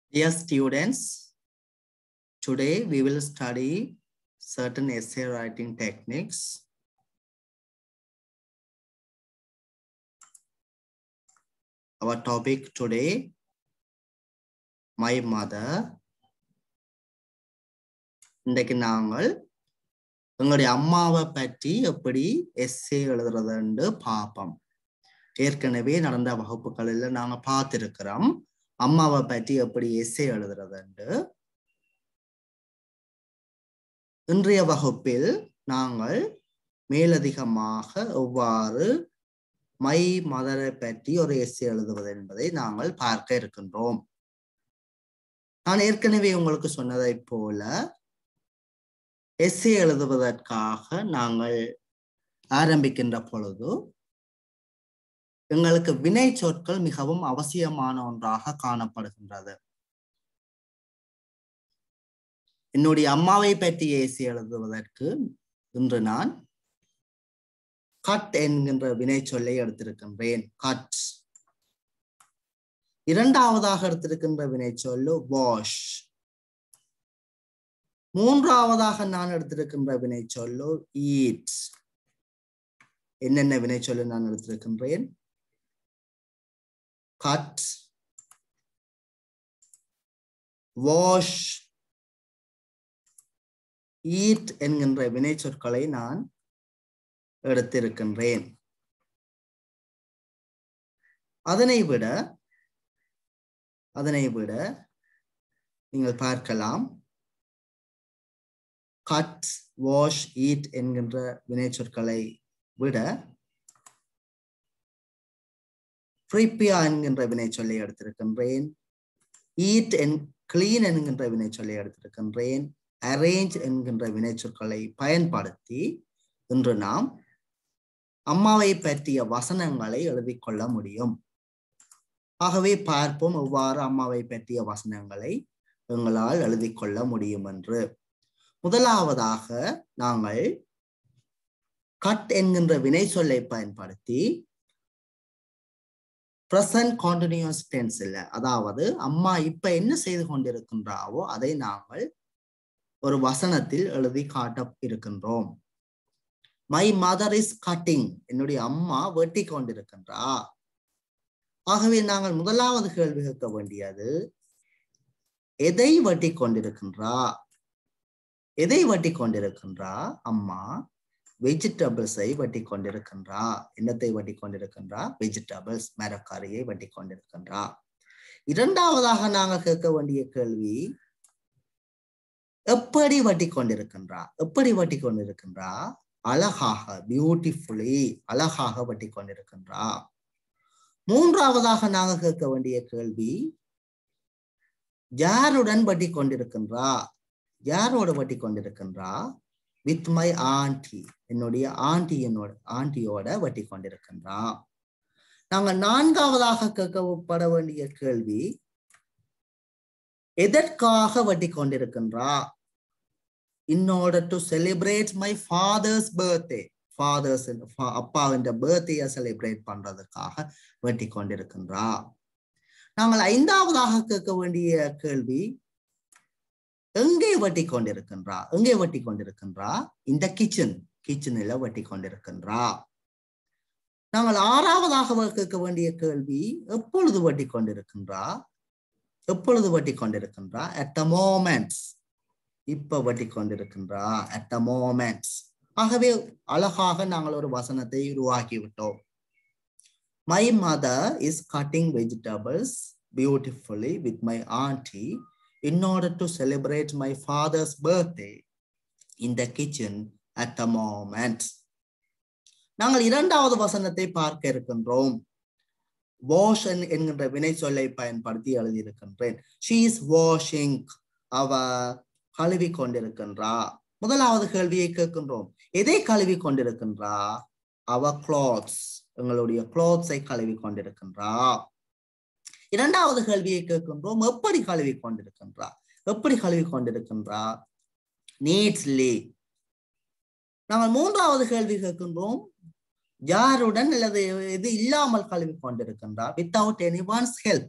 Dear students, today we will study certain essay writing techniques. Our topic today, my mother. இன்றைக்கு நாங்கள் எங்களுடைய அம்மாவை பற்றி எப்படி எஸ்ஏ எழுதுறதுன்னு பார்ப்போம் ஏற்கனவே நடந்த வகுப்புகளில் நாங்க பார்த்திருக்கிறோம் அம்மாவை பற்றி எப்படி எஸ்ஏ எழுதுறதுண்டு இன்றைய வகுப்பில் நாங்கள் மேலதிகமாக எவ்வாறு மை மதரை பற்றி ஒரு எஸ்ஏ எழுதுவது என்பதை நாங்கள் பார்க்க இருக்கின்றோம் நான் ஏற்கனவே உங்களுக்கு சொன்னதை போல எஸ்ஏ எழுதுவதற்காக நாங்கள் ஆரம்பிக்கின்ற பொழுது எங்களுக்கு வினை சொற்கள் மிகவும் அவசியமான ஒன்றாக காணப்படுகின்றது என்னுடைய அம்மாவை பற்றி ஏசி எழுதுவதற்கு இன்று நான் கட் என்கின்ற வினை சொல்லை எடுத்திருக்கின்றேன் கட் இரண்டாவதாக எடுத்திருக்கின்ற வினை சொல்லு வாஷ் மூன்றாவதாக நான் எடுத்திருக்கின்ற வினை சொல்லு ஈட் என்னென்ன வினை சொல்லு நான் எடுத்திருக்கின்றேன் கட் வாஷ் ஈட் என்கின்ற வினை சொற்களை நான் எடுத்திருக்கின்றேன் அதனை விட அதனை விட நீங்கள் பார்க்கலாம் கட் வாஷ் ஈட் என்கின்ற வினை சொற்களை விட ப்ரிப்பியா என்கின்ற வினை சொல்லை எடுத்திருக்கின்றேன் ஈட் என் கிளீன் என்கின்ற வினை சொல்லை எடுத்திருக்கின்றேன் அரேஞ்ச் என்கின்ற வினை சொற்களை பயன்படுத்தி இன்று நாம் அம்மாவை பற்றிய வசனங்களை எழுதிக்கொள்ள முடியும் ஆகவே பார்ப்போம் எவ்வாறு அம்மாவை பற்றிய வசனங்களை எங்களால் எழுதிக்கொள்ள முடியும் என்று முதலாவதாக நாங்கள் கட் என்கின்ற வினை சொல்லை பயன்படுத்தி பிரசன்ட் கான்டினியூஸ் டென்ஸ் இல்ல அதாவது அம்மா இப்ப என்ன செய்து கொண்டிருக்கின்றாவோ அதை நாங்கள் ஒரு வசனத்தில் எழுதி காட்ட இருக்கின்றோம் மை மதர் இஸ் கட்டிங் என்னுடைய அம்மா வெட்டி கொண்டிருக்கின்றா ஆகவே நாங்கள் முதலாவது கேள்வி கேட்க வேண்டியது எதை வெட்டி கொண்டிருக்கின்றா எதை வட்டி கொண்டிருக்கின்றா அம்மா வெஜிடபிள்ஸை வட்டி கொண்டிருக்கின்றா என்னத்தை வட்டி கொண்டிருக்கின்றா வெஜிடபிள்ஸ் மரக்கறியை வட்டி கொண்டிருக்கின்றா இரண்டாவதாக நாங்கள் கேட்க வேண்டிய கேள்வி எப்படி வட்டி கொண்டிருக்கின்றா எப்படி வட்டி கொண்டிருக்கின்றா அழகாக பியூட்டிஃபுல்லி அழகாக வட்டி கொண்டிருக்கின்றா மூன்றாவதாக நாங்கள் கேட்க வேண்டிய கேள்வி யாருடன் வட்டி கொண்டிருக்கின்றா யாரோட வட்டி கொண்டிருக்கின்றா வித் மை ஆண்டி என்னுடைய ஆண்டி என்னோட ஆண்டியோட வட்டி கொண்டிருக்கின்றா நாங்க நான்காவதாக கேட்கப்பட வேண்டிய கேள்வி எதற்காக வட்டி கொண்டிருக்கின்றா in order to celebrate my father's birthday father's அப்பாவின் பர்த்டேயை செலிப்ரேட் பண்றதுக்காக வட்டி கொண்டிருக்கின்றா நாங்கள் ஐந்தாவதாக கேட்க வேண்டிய கேள்வி எங்கே வட்டி கொண்டிருக்கின்றா எங்கே வட்டி கொண்டிருக்கின்றா இந்த கிச்சன் கிச்சனில் வட்டி கொண்டிருக்கின்றா நாங்கள் ஆறாவதாக கேட்க வேண்டிய கேள்வி எப்பொழுது வட்டி கொண்டிருக்கின்றா எப்பொழுது வட்டி கொண்டிருக்கின்றா அட் த மோமெண்ட்ஸ் இப்ப வட்டி கொண்டிருக்கின்றா அட் த மோமெண்ட்ஸ் ஆகவே அழகாக நாங்கள் ஒரு வசனத்தை உருவாக்கி விட்டோம் my mother is cutting vegetables beautifully with my aunty in order to celebrate my father's birthday in the kitchen at the moment. நாங்கள் இரண்டாவது வசனத்தை பார்க்க இருக்கின்றோம் வாஷ் என்கின்ற வினை சொல்லை பயன்படுத்தி எழுதியிருக்கின்றேன் ஷீ இஸ் வாஷிங் அவ கழுவி கொண்டிருக்கின்றா முதலாவது கேள்வியை கேட்கின்றோம் எதை கழுவி கொண்டிருக்கின்றா அவ கிளாத்ஸ் எங்களுடைய கிளாத்ஸை கழுவி கொண்டிருக்கின்றா இரண்டாவது கேள்வியை கேட்கின்றோம் எப்படி கழுவி கொண்டிருக்கின்றா எப்படி கழுவி கொண்டிருக்கின்றா நீட்ஸ்லி நாங்கள் மூன்றாவது கேள்வி கேட்கின்றோம் யாருடன் அல்லது இது இல்லாமல் கழுவி கொண்டிருக்கின்றா வித்தவுட் எனி ஒன்ஸ் ஹெல்ப்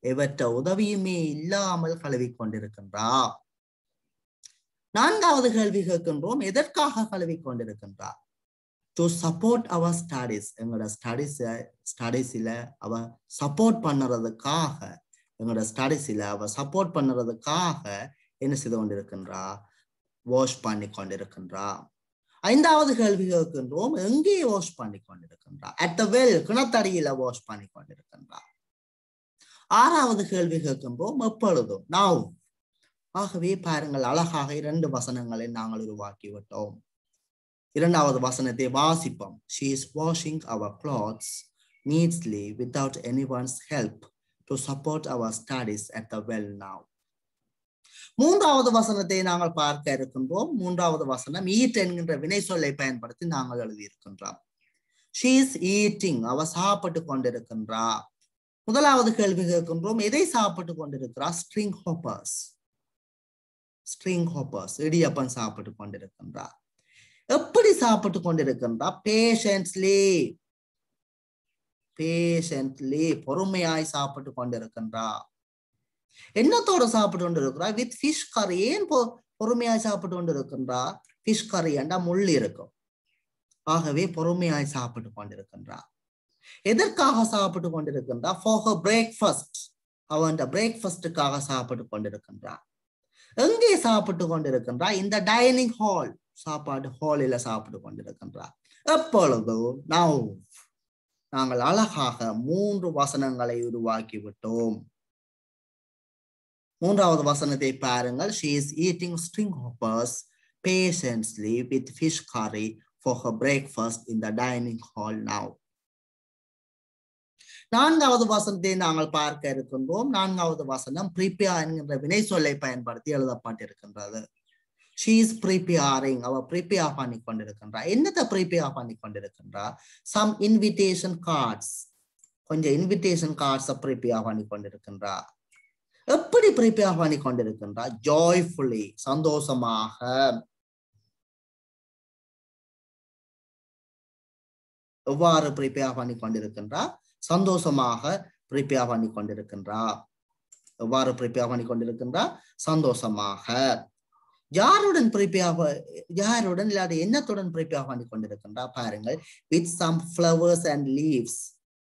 எவற்ற உதவியுமே இல்லாமல் கழுவி கொண்டிருக்கின்றா நான்காவது கேள்வி கேட்கின்றோம் எதற்காக கழுவி கொண்டிருக்கின்றா டு சப்போர்ட் அவர் ஸ்டடிஸ் எங்களோட ஸ்டடிஸ் ஸ்டடிஸ்ல அவ சப்போர்ட் பண்ணுறதுக்காக எங்களோட ஸ்டடிஸ்ல அவ சப்போர்ட் பண்ணுறதுக்காக என்ன செய்து கொண்டிருக்கின்றா வாஷ் பண்ணி கொண்டிருக்கின்றா ஐந்தாவது கேள்வி கேட்கின்றோம் எங்கே வாஷ் பண்ணி கொண்டிருக்கின்றா அட் த வெல் கிணத்தடியில வாஷ் பண்ணி கொண்டிருக்கின்றா ஆறாவது கேள்வி கேட்கின்றோம் எப்பொழுதும் நாவ் ஆகவே பாருங்கள் அழகாக இரண்டு வசனங்களை நாங்கள் உருவாக்கி விட்டோம் இரண்டாவது வசனத்தை வாசிப்போம் she is washing our clothes neatly without any one's help to support our studies at the well now மூன்றாவது வசனத்தை நாங்கள் பார்க்க இருக்கின்றோம் மூன்றாவது வசனம் ஈட் என்கின்ற வினை சொல்லை பயன்படுத்தி நாங்கள் எழுதியிருக்கின்றோம் ஷீ இஸ் ஈட்டிங் அவ சாப்பிட்டு கொண்டிருக்கின்றா முதலாவது கேள்வி கேட்கின்றோம் எதை சாப்பிட்டு கொண்டிருக்கிறா ஸ்ட்ரிங் ஹோப்பர்ஸ் ஸ்ட்ரிங் ஹோப்பர்ஸ் இடியப்பன் சாப்பிட்டு கொண்டிருக்கின்றா எப்படி சாப்பிட்டு கொண்டிருக்கின்றா பேஷன்ஸ்லி பேஷன்ட்லி பொறுமையாய் சாப்பிட்டு கொண்டிருக்கின்றா என்னத்தோட சாப்பிட்டு கொண்டு இருக்கிறா வித் ஃபிஷ் கறி ஏன் பொறுமையாய் சாப்பிட்டு கொண்டு இருக்கின்றா ஃபிஷ் கறி என்றா முள் இருக்கும் ஆகவே பொறுமையாய் சாப்பிட்டு கொண்டிருக்கின்றா எதற்காக சாப்பிட்டு கொண்டிருக்கின்றா ஃபார் ஹர் பிரேக்ஃபாஸ்ட் அவன் பிரேக்ஃபாஸ்டுக்காக சாப்பிட்டு கொண்டிருக்கின்றா எங்கே சாப்பிட்டு கொண்டிருக்கின்றா இந்த டைனிங் ஹால் சாப்பாடு ஹாலில சாப்பிட்டு கொண்டிருக்கின்றா எப்பொழுது நவ் நாங்கள் அழகாக மூன்று வசனங்களை உருவாக்கி விட்டோம் மூன்றாவது வசனத்தை பாருங்கள் she is eating string hoppers patiently with fish curry for her breakfast in the dining hall now நான்காவது வசனத்தை நாங்கள் பார்க்க இருக்கின்றோம் நான்காவது வசனம் பிரிப்பியா என்கின்ற வினை சொல்லை பயன்படுத்தி எழுதப்பட்டிருக்கின்றது ஷீ இஸ் ப்ரிப்பேரிங் அவ ப்ரிப்பேர் பண்ணி கொண்டிருக்கின்றா என்னத்தை ப்ரிப்பேர் பண்ணி கொண்டிருக்கின்றா சம் இன்விடேஷன் கார்ட்ஸ் கொஞ்சம் இன்விடேஷன் கார்ட்ஸை ப்ரிப்பேர் பண்ணி கொண்டிருக்கின்றா எப்படி ப்ரிப்பேர் பண்ணி கொண்டிருக்கின்றா ஜாய்ஃபுல்லி சந்தோஷமாக எவ்வாறு ப்ரிப்பேர் பண்ணி கொண்டிருக்கின்றா சந்தோஷமாக ப்ரிப்பேர் பண்ணி கொண்டிருக்கின்றா எவ்வாறு ப்ரிப்பேர் பண்ணி கொண்டிருக்கின்றா சந்தோஷமாக யாருடன் ப்ரிப்பேர் யாருடன் இல்லாத எண்ணத்துடன் ப்ரிப்பேர் பண்ணி கொண்டிருக்கின்றா பாருங்கள் with some flowers and leaves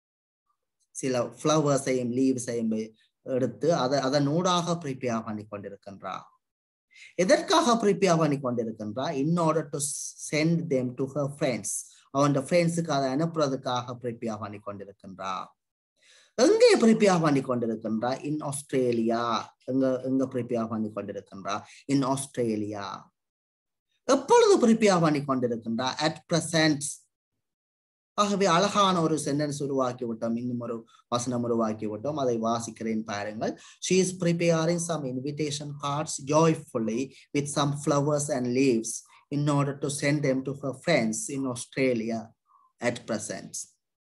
சில ஃப்ளவர்ஸையும் லீவ்ஸையும் எடுத்து அதை அதன் ஊடாக ப்ரிப்பேர் பண்ணி கொண்டிருக்கின்றா எதற்காக ப்ரிப்பேர் பண்ணி கொண்டிருக்கின்றா in order to send them to her friends அவன் ஃப்ரெண்ட்ஸுக்கு அதை அனுப்புறதுக்காக ப்ரிப்பேர் பண்ணி கொண்டிருக்கின்றா எங்கே ப்ரிப்பேர் பண்ணி கொண்டிருக்கின்றா இன் ஆஸ்திரேலியா எங்க எங்க ப்ரிப்பேர் பண்ணி கொண்டிருக்கின்றா இன் ஆஸ்திரேலியா எப்பொழுது ப்ரிப்பேர் பண்ணி கொண்டிருக்கின்றா அட் பிரசன்ட் ஆகவே அழகான ஒரு சென்டென்ஸ் உருவாக்கி விட்டோம் இன்னும் ஒரு வசனம் உருவாக்கி விட்டோம் அதை வாசிக்கிறேன் பாருங்கள் she is preparing some invitation cards joyfully with some flowers and leaves in order to send them to her friends in Australia at present.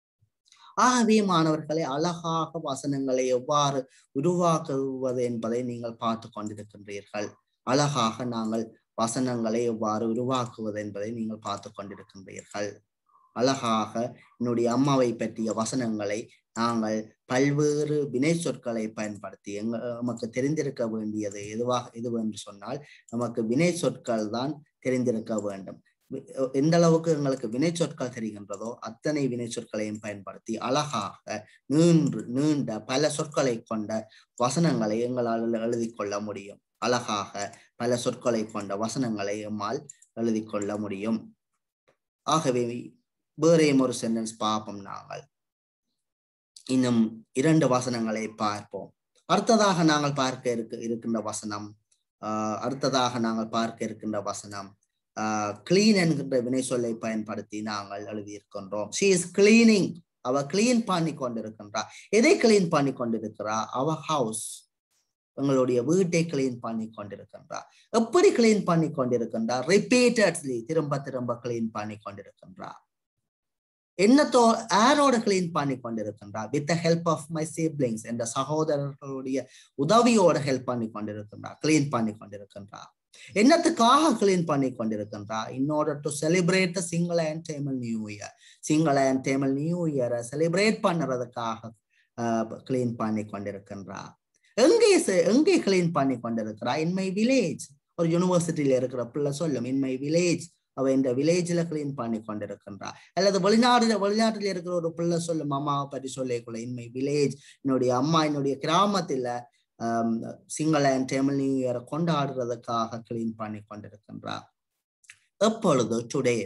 ஆகவே மாணவர்களை அழகாக வசனங்களை எவ்வாறு உருவாக்குவது என்பதை நீங்கள் பார்த்து கொண்டிருக்கின்றீர்கள் அழகாக நாங்கள் வசனங்களை எவ்வாறு உருவாக்குவது என்பதை நீங்கள் பார்த்து கொண்டிருக்கின்றீர்கள் அழகாக என்னுடைய அம்மாவை பற்றிய வசனங்களை நாங்கள் பல்வேறு வினை சொற்களை பயன்படுத்தி எங்க நமக்கு தெரிந்திருக்க வேண்டியது எதுவாக எது என்று சொன்னால் நமக்கு வினை சொற்கள் தான் தெரிந்திருக்க வேண்டும் எந்த அளவுக்கு எங்களுக்கு வினை சொற்கள் தெரிகின்றதோ அத்தனை வினை சொற்களையும் பயன்படுத்தி அழகாக நீன்று நீண்ட பல சொற்களை கொண்ட வசனங்களை எங்களால் எழுதி கொள்ள முடியும் அழகாக பல சொற்களை கொண்ட வசனங்களை எம்மால் எழுதி கொள்ள முடியும் ஆகவே வேறையும் ஒரு சென்டென்ஸ் பார்ப்போம் நாங்கள் இன்னும் இரண்டு வசனங்களை பார்ப்போம் அடுத்ததாக நாங்கள் பார்க்க இருக்கு இருக்கின்ற வசனம் ஆஹ் அடுத்ததாக நாங்கள் பார்க்க இருக்கின்ற வசனம் ஆஹ் கிளீன் என்கின்ற வினை சொல்லை பயன்படுத்தி நாங்கள் எழுதியிருக்கின்றோம் ஷி இஸ் கிளீனிங் அவ கிளீன் பண்ணி கொண்டிருக்கின்றா எதை கிளீன் பண்ணி கொண்டிருக்கிறா அவ ஹவுஸ் உங்களுடைய வீட்டை கிளீன் பண்ணி கொண்டிருக்கின்றா எப்படி கிளீன் பண்ணி கொண்டிருக்கின்றா ரிப்பீட்டட்லி திரும்ப திரும்ப கிளீன் பண்ணி கொண்டிருக்கின்றா என்னத்தோ யாரோட கிளீன் பண்ணி கொண்டிருக்கின்றா with help of my siblings என்ற சகோதரர்களுடைய உதவியோட ஹெல்ப் பண்ணி கொண்டிருக்கின்றா கிளீன் பண்ணி கொண்டிருக்கின்றா என்னத்துக்காக கிளீன் பண்ணி கொண்டிருக்கின்றா in order to celebrate the Sinhala and Tamil new year Sinhala and Tamil new இயரை செலிப்ரேட் பண்ணுறதுக்காக கிளீன் பண்ணி கொண்டிருக்கின்றா எங்கே செ- எங்கே கிளீன் பண்ணி கொண்டிருக்கிறா இன் மை வில்லேஜ் ஒரு யூனிவர்சிட்டியில இருக்கிற பிள்ளை சொல்லும் இன் மை வில்லேஜ் அவ இந்த வில்லேஜ்ல கிளீன் பண்ணி கொண்டிருக்கின்றா அல்லது வெளிநாடுல வெளிநாட்டுல இருக்கிற ஒரு பிள்ளை சொல்லும் அம்மாவை பற்றி சொல்லிக்கொள்ள இன் மை வில்லேஜ் என்னுடைய அம்மா என்னுடைய கிராமத்துல ஆம், சிங்கள அண்ட் தமிழ் நியூ இயரை கொண்டாடுறதுக்காக கிளீன் பண்ணி கொண்டிருக்கின்றா எப்பொழுது today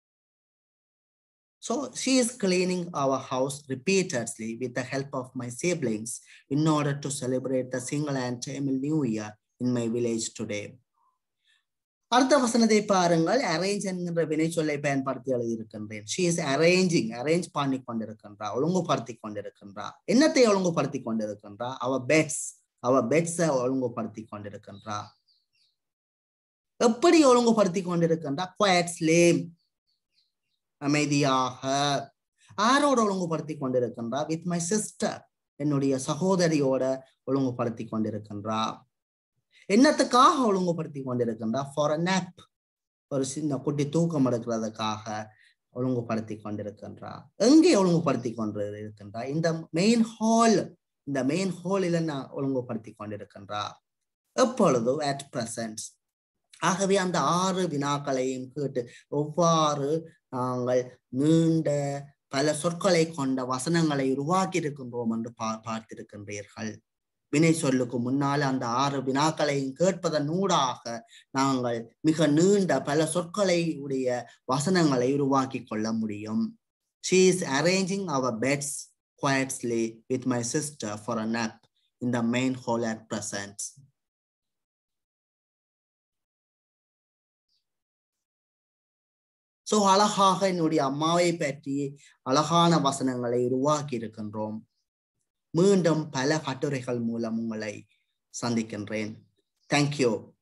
So she is cleaning our house repeatedly with the help of my siblings in order to celebrate the Single and Tamil New Year in my village today. அடுத்த வசனத்தை பாருங்கள் arrange என்கின்ற வினை சொல்லை பயன்படுத்தி எழுதியிருக்கின்றேன் ஷி இஸ் அரேஞ்சிங் அரேஞ்ச் பண்ணி கொண்டிருக்கின்றா ஒழுங்குபடுத்தி கொண்டிருக்கின்றா என்னத்தை ஒழுங்குபடுத்தி கொண்டிருக்கின்றா அவ பெட்ஸ் அவ பெட்ஸை ஒழுங்குபடுத்தி கொண்டிருக்கின்றா எப்படி ஒழுங்குபடுத்தி கொண்டிருக்கின்றா குவாட் ஸ்லேம் அமைதியாக ஆரோட ஒழுங்குபடுத்தி கொண்டிருக்கின்றா வித் மை சிஸ்டர் என்னுடைய சகோதரியோட ஒழுங்குபடுத்தி கொண்டிருக்கின்றா என்னத்துக்காக ஒழுங்குபடுத்தி கொண்டிருக்கின்றா ஃபார் அ நேப் ஒரு சின்ன குட்டி தூக்கம் எடுக்கிறதுக்காக ஒழுங்குபடுத்தி கொண்டிருக்கின்றா எங்கே ஒழுங்குபடுத்தி கொண்டு இருக்கின்றா இந்த மெயின் ஹால் இந்த மெயின் ஹாலில் நான் ஒழுங்குபடுத்தி கொண்டிருக்கின்றா எப்பொழுது அட் பிரசன்ட் ஆகவே அந்த ஆறு வினாக்களையும் கேட்டு எவ்வாறு நாங்கள் நீண்ட பல சொற்களை கொண்ட வசனங்களை உருவாக்கி இருக்கின்றோம் என்று பா பார்த்திருக்கின்றீர்கள் வினை சொல்லுக்கு முன்னால் அந்த ஆறு வினாக்களையும் கேட்பதன் ஊடாக நாங்கள் மிக நீண்ட பல சொற்களை உடைய வசனங்களை உருவாக்கி கொள்ள முடியும் She is arranging our beds quietly with my sister for a nap in the main hall at present. So அழகாக என்னுடைய அம்மாவை பற்றி அழகான வசனங்களை உருவாக்கி இருக்கின்றோம் மீண்டும் பல கட்டுரைகள் மூலம் உங்களை சந்திக்கின்றேன் தேங்க்யூ